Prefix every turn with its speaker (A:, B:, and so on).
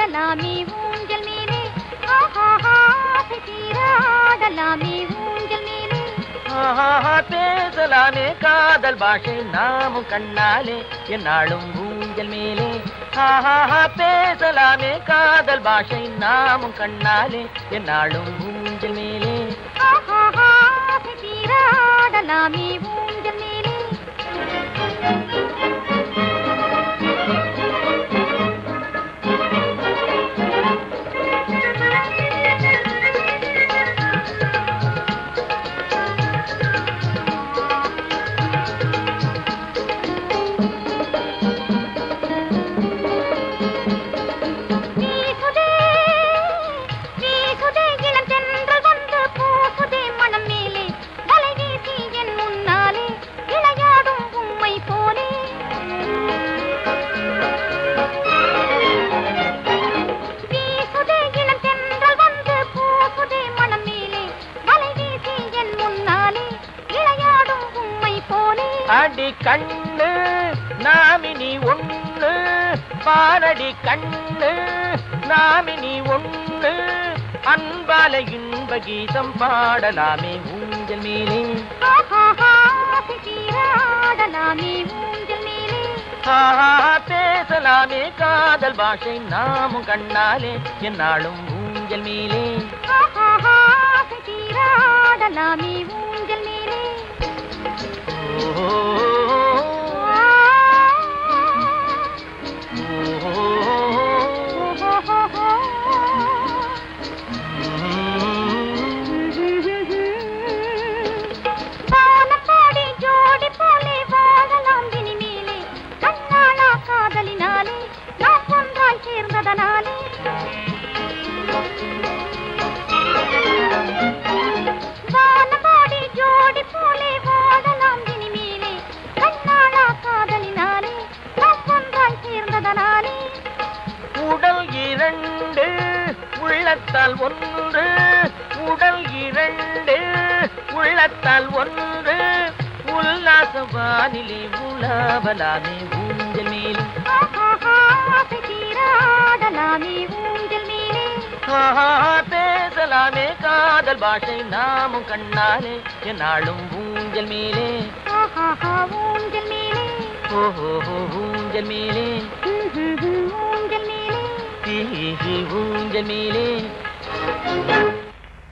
A: தீராடலாமே ஊஞ்சல் மேலே ஆஹாஹா, ஆசை தீராடலாமே ஊஞ்சல் மேலே
B: ஆஹா பேசலாமே காதல் பாஷை நாமும் கண்ணாலே என்னாலும் ஊஞ்சல் மேலே ஆஹா பேசலாமே காதல் பாஷை நாமும் கண்ணாலே என்னாலும் ஊஞ்சல் மேலே
A: ஆஹாஹா, ஆசை தீராடலாமே ஊஞ்சல் மேலே வீசுதே, வீசுதே இளம் தென்றல் வந்து பூசுதே மனம் மேலே வலை வீசி என் முன்னாலே விளையாடும் உம்மை போலே வீசுதே இளம் தென்றல் வந்து பூசுதே மனம் மேலே வலை வீசி என் முன்னாலே விளையாடும் உம்மை போலே
B: அடி கண்ணு நாமினி ஒண்ணு பாரடி கண்ணு நாமினி ஒண்ணு அன்பால இன்ப கீதம் பாடலாமே ஊஞ்சல் மேலே
A: ஆஹாஹா, ஆசை தீராடலாமே ஊஞ்சல் மேலே
B: ஆஹா பேசலாமே காதல் பாஷை நாமும் கண்ணாலே என்னாலும் ஊஞ்சல் மேலே
A: ஆஹாஹா, ஆசை தீராடலாமே ஊஞ்சல் மேலே
B: ஓ,
A: ஆ,
B: ஓ,
A: ஓஹோஹோஹோ. வானப்பாடி ஜோடி போலே வாழலாம் இனிமேலே கண்ணாளா காதலினாலே நாம் ஒன்றாய் சேர்ந்ததனாலே வானப்பாடி ஜோடி போலே வாழலாம் இனிமேலே கண்ணாளா காதலினாலே நாம் ஒன்றாய் சேர்ந்ததனாலே
B: உடல் இரண்டு உள்ளத்தால் ஒன்று உடல் இரண்டு உள்ளத்தால் ஒன்று உல்லாச வானிலே உலாவலாமே ஊஞ்சல் மேலே
A: ஆஹாஹா, ஆசை தீராடலாமே ஊஞ்சல் மேலே
B: ஆஹா, பேசலாமே காதல் பாஷை நாமும் கண்ணாலே என்னாலும் ஊஞ்சல் மேலே
A: ஆஹாஹா, ஊஞ்சல் மேலே
B: ஓஹோ ஊஞ்சல் மேலே
A: ஹம், ஹம், ஹம், ஊஞ்சல் மேலே
B: ஹி, ஹி, ஊஞ்சல் மேலே